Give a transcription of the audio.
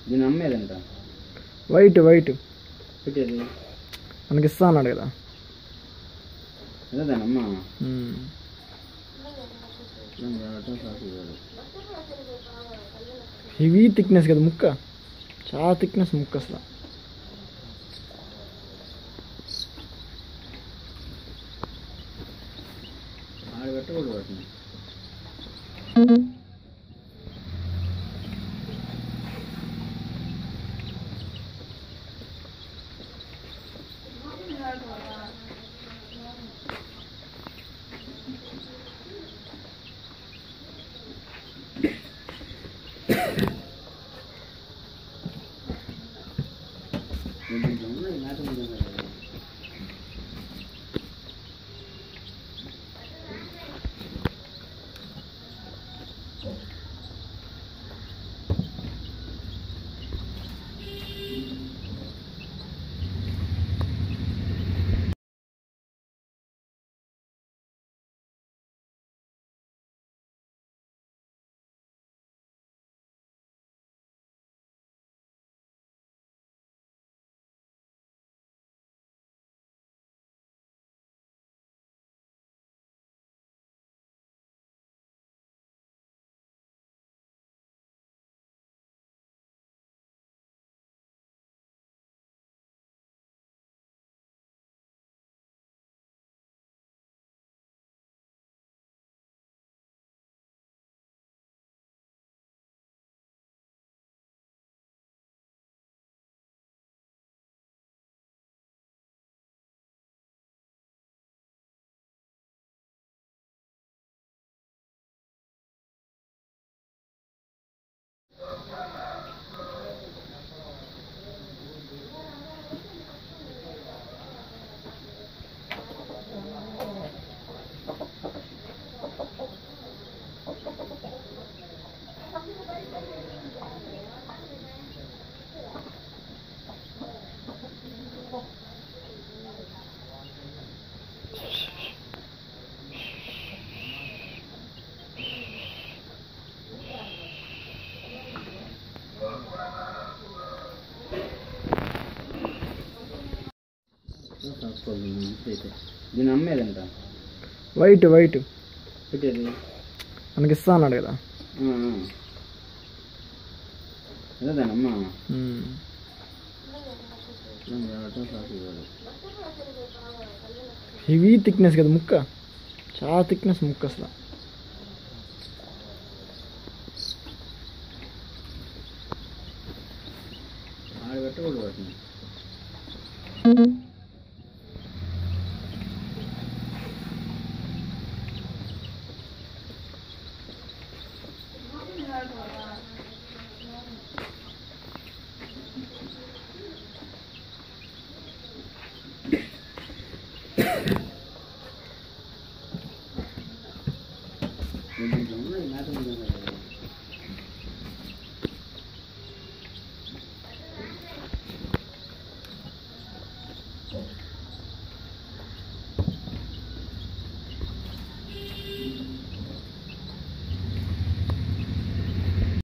దీని అమ్మేదంట white white పెట్టేది మనకి ఇస్తా అన్నాడు కదా అదే దాని అమ్మ ఉమ్. దాన్ని వాడటం సాకు కాదు. హెవీ థిక్నెస్ కదా ముక్క చాలా థిక్నెస్ ముక్క అసలు ఆడ పెట్టకూడదు వాటిని దీంట్లో ఉన్నాయి, నాటు మీద ఉన్నాయి కదా. సాక్కోవాలి దీన్ని అయితే దీని అమ్మేదంట వైట్ వైట్ పెట్టేది మనకి ఇస్తా అన్నాడు కదా ఆ, ఆ. అదే దాని అమ్మ ఉమ్. దాన్ని వాడటం సాకు కాదు. హెవీ థిక్నెస్ కదా ముక్క చాలా థిక్నెస్ ముక్క అసలు ఆడ పెట్టకూడదు వాటిని దీంట్లో ఉన్నాయి, నాటు మీద ఉన్నాయి కదా.